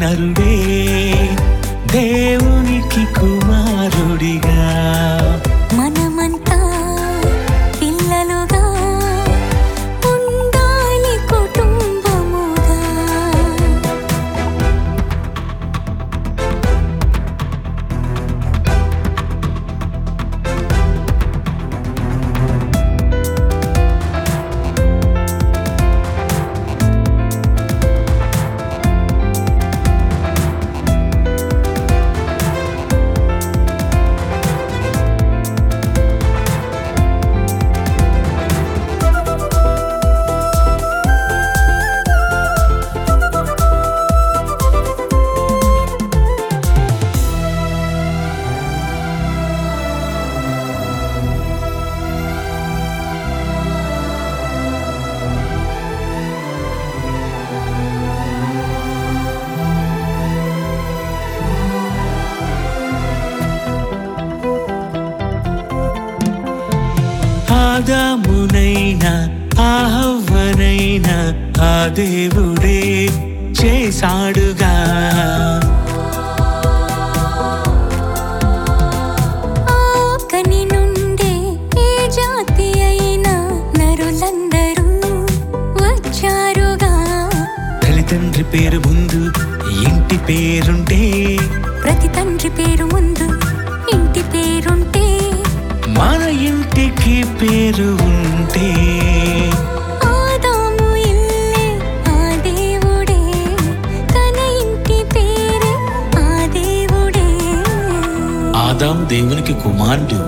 నరుడే దేవునికి కుమారుడిగా మనమంతా పిల్లలుగా ఉండాలి కుటుంబముగా ఆదామునైనా ఆహవ్వనైనా ఆ దేవుడే చేశాడుగా ఆకని నుండే ఏ జాతి అయినా నరులందరూ వచ్చారుగా తల్లిదండ్రి పేరు ముందు ఇంటి పేరుంటే ప్రతి తండ్రి పేరు ముందు ఇంటి పేరుంటే మన ఇంటికి పేరు ఉంటే ఆదాము ఇల్లే ఆ దేవుడే తన ఇంటి పేరే ఆ దేవుడే ఆదాం దేవునికి కుమారుడు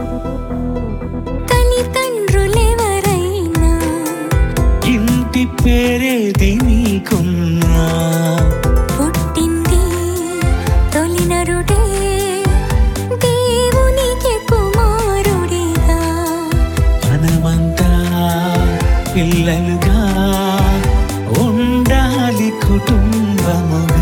తల్లిదండ్రులెవరైనా ఇంటి పేరేది నీకున్నా పుట్టింది తొలి నరుడే దేవునికి కుమారుడిగా మనమంతా పిల్లలుగా ఉండాలి కుటుంబముగా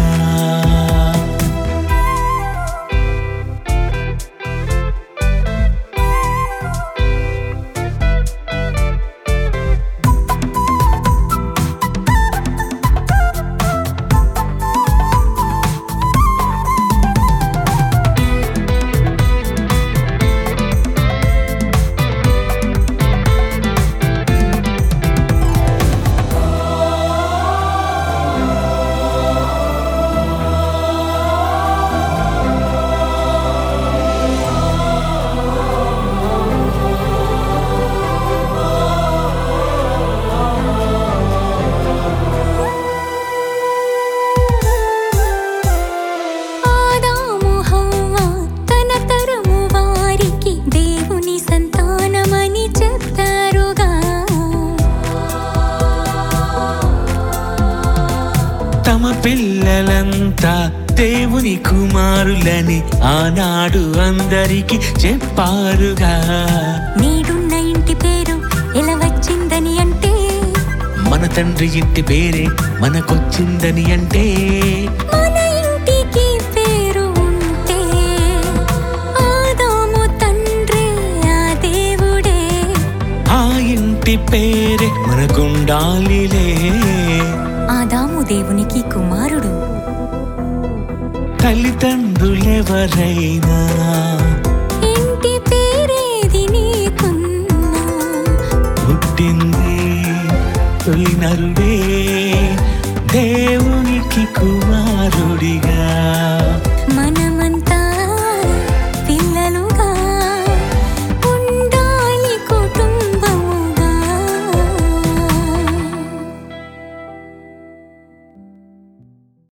ఆదాము హవ్వ తన తరము వారికి దేవుని సంతానమని చెప్పారుగా తమ పిల్లలంతా దేవుని కుమారులని ఆనాడు అందరికి చెప్పారుగా నీడున్న ఇంటి పేరు ఎలా వచ్చిందని అంటే మన తండ్రి ఇంటి పేరే మనకొచ్చిందని అంటే మన ఇంటికి పేరు ఉంటే ఆదాము తండ్రి ఆ దేవుడే ఆ ఇంటి పేరే మనకుండాలిలే ఆదాము దేవునికి కుమారుడు తల్లిదండ్రులెవరైనా ఇంటి పేరేది నీకున్నా పుట్టింది తొలి నరుడే దేవునికి కుమారుడిగా మన